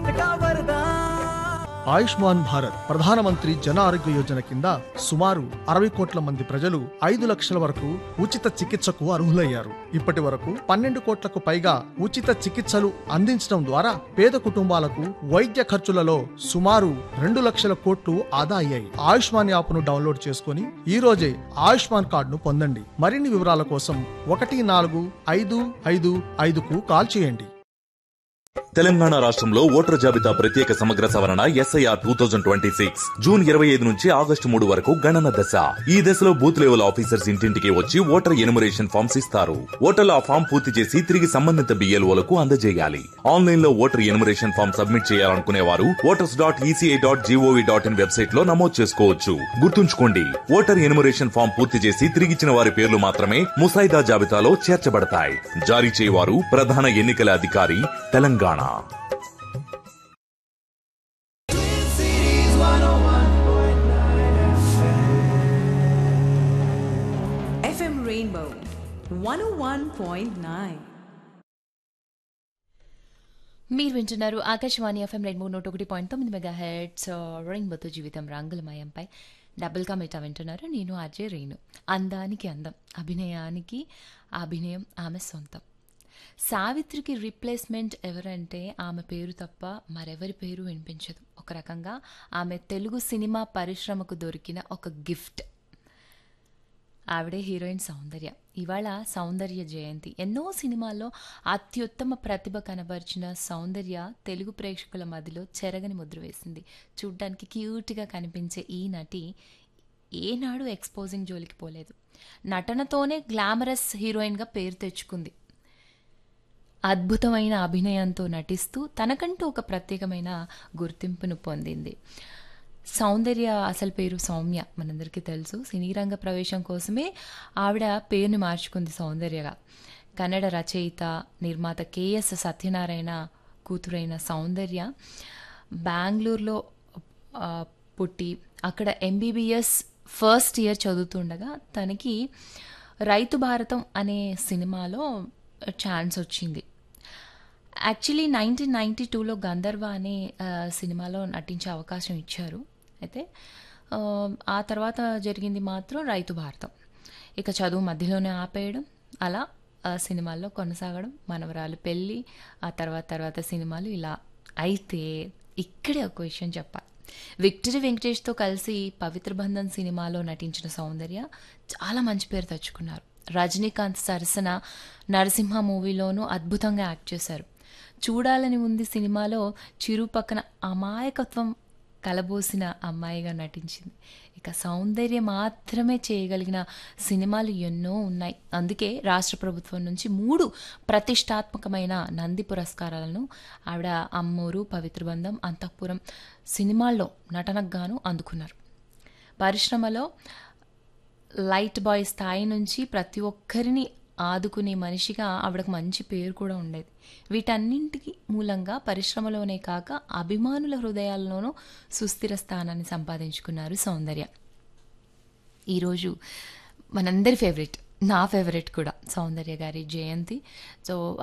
చిటకా వరదా ఆయుష్మాన్ భారత్ ప్రధానమంత్రి జన ఆరోగ్య యోజన కింద సుమారు అరవై కోట్ల మంది ప్రజలు ఐదు లక్షల వరకు ఉచిత చికిత్సకు అర్హులయ్యారు ఇప్పటి వరకు పన్నెండు కోట్లకు పైగా ఉచిత చికిత్సలు అందించడం ద్వారా పేద కుటుంబాలకు వైద్య ఖర్చులలో సుమారు రెండు లక్షల కోట్లు ఆదా అయ్యాయి ఆయుష్మాన్ యాప్ను డౌన్లోడ్ చేసుకుని ఈ రోజే ఆయుష్మాన్ కార్డును పొందండి మరిన్ని వివరాల కోసం ఒకటి నాలుగు ఐదు ఐదు ఐదుకు కాల్ చేయండి తెలంగాణ రాష్ట్రంలో ఓటర్ జాబితా ప్రత్యేక సమగ్ర సవరణ SIR two thousand twenty six June ఇరవై ఐదు నుంచి ఆగస్టు మూడు వరకు గణన దశ ఈ దశలో బూత్ లెవెల్ ఆఫీసర్స్ ఇంటింటికి వచ్చి ఓటర్ ఎనుమరేషన్ ఫామ్స్ ఇస్తారు ఓటర్లు ఆ ఫామ్ పూర్తి చేసి తిరిగి సంబంధిత బిఎల్ఓలకు అందజేయాలి ఆన్లైన్ లో ఓటర్ ఎనుమరేషన్ ఫామ్ సబ్మిట్ చేయాలనుకునే వారు voters dot ECI dot GOV dot in website లో నమోదు చేసుకోవచ్చు గుర్తుంచుకోండి ఓటర్ ఎనుమరేషన్ ఫామ్ పూర్తి చేసి తిరిగిచ్చిన వారి పేర్లు మాత్రమే ముసాయిదా జాబితాలో చేర్చబడతాయి జారీ చేయవారు ప్రధాన ఎన్నికల అధికారి తెలంగాణ FM Rainbow 101.9. మీరు వింటున్నారు ఆకాశవాణి ఎఫ్ఎం రెండు మూడు నూట ఒకటి పాయింట్ తొమ్మిది మెగా హెడ్స్ రెయిన్బోతో జీవితం రంగులమయంపై డబుల్ కమిటా వింటున్నారు నేను అజయ్ రేణు అందానికి అందం అభినయానికి అభినయం ఆమె సొంతం సావిత్రికి రీప్లేస్మెంట్ ఎవరంటే ఆమె పేరు తప్ప మరెవరి పేరు వినిపించదు ఒక రకంగా ఆమె తెలుగు సినిమా పరిశ్రమకు దొరికిన ఒక గిఫ్ట్ ఆవిడే హీరోయిన్ సౌందర్య ఇవాళ సౌందర్య జయంతి ఎన్నో సినిమాల్లో అత్యుత్తమ ప్రతిభ కనబరిచిన సౌందర్య తెలుగు ప్రేక్షకుల మధ్యలో చెరగని ముద్ర వేసింది చూడ్డానికి క్యూట్గా కనిపించే ఈ నటి ఏనాడు ఎక్స్పోజింగ్ జోలికి పోలేదు నటనతోనే గ్లామరస్ హీరోయిన్గా పేరు తెచ్చుకుంది అద్భుతమైన అభినయంతో నటిస్తూ తనకంటూ ఒక ప్రత్యేకమైన గుర్తింపును పొందింది సౌందర్య అసలు పేరు సౌమ్య మనందరికీ తెలుసు సినీ రంగ ప్రవేశం కోసమే ఆవిడ పేరుని మార్చుకుంది సౌందర్యగా కన్నడ రచయిత నిర్మాత కెఎస్ సత్యనారాయణ కూతురైన సౌందర్య బెంగళూరులో ఆ, పుట్టి అక్కడ ఎంబీబీఎస్ ఫస్ట్ ఇయర్ చదువుతుండగా తనకి రైతు భారతం అనే సినిమాలో ఛాన్స్ వచ్చింది యాక్చువల్లీ నైన్టీన్ నైంటీ టూలో గంధర్వ అనే ఆ, సినిమాలో నటించే అవకాశం ఇచ్చారు అయితే ఆ, ఆ తర్వాత జరిగింది మాత్రం రైతు భారతం ఇక చదువు మధ్యలోనే ఆపేయడం అలా ఆ సినిమాల్లో కొనసాగడం మనవరాలు పెళ్ళి ఆ తర్వాత తర్వాత సినిమాలు ఇలా అయితే ఇక్కడే ఒక విషయం చెప్పాలి విక్టరీ వెంకటేష్తో కలిసి పవిత్ర బంధన్ సినిమాలో నటించిన సౌందర్య చాలా మంచి పేరు తెచ్చుకున్నారు రజనీకాంత్ సరసన నరసింహ మూవీలోనూ అద్భుతంగా యాక్ట్ చేశారు చూడాలని ఉంది సినిమాలో చిరు పక్కన అమాయకత్వం కలబోసిన అమ్మాయిగా నటించింది ఇక సౌందర్యం మాత్రమే చేయగలిగిన సినిమాలు ఎన్నో ఉన్నాయి అందుకే రాష్ట్ర ప్రభుత్వం నుంచి మూడు ప్రతిష్టాత్మకమైన నంది పురస్కారాలను ఆవిడ అమ్మూరు పవిత్రబంధం అంతఃపురం సినిమాల్లో నటనకు గాను అందుకున్నారు పరిశ్రమలో లైట్ బాయ్ స్థాయి నుంచి ప్రతి ఒక్కరిని ఆదుకునే మనిషిగా ఆవిడకు మంచి పేరు కూడా ఉండేది వీటన్నింటికి మూలంగా పరిశ్రమలోనే కాక అభిమానుల హృదయాల్లోనూ సుస్థిర స్థానాన్ని సంపాదించుకున్నారు సౌందర్య ఈరోజు మనందరి ఫేవరెట్ నా ఫేవరెట్ కూడా సౌందర్య గారి జయంతి సో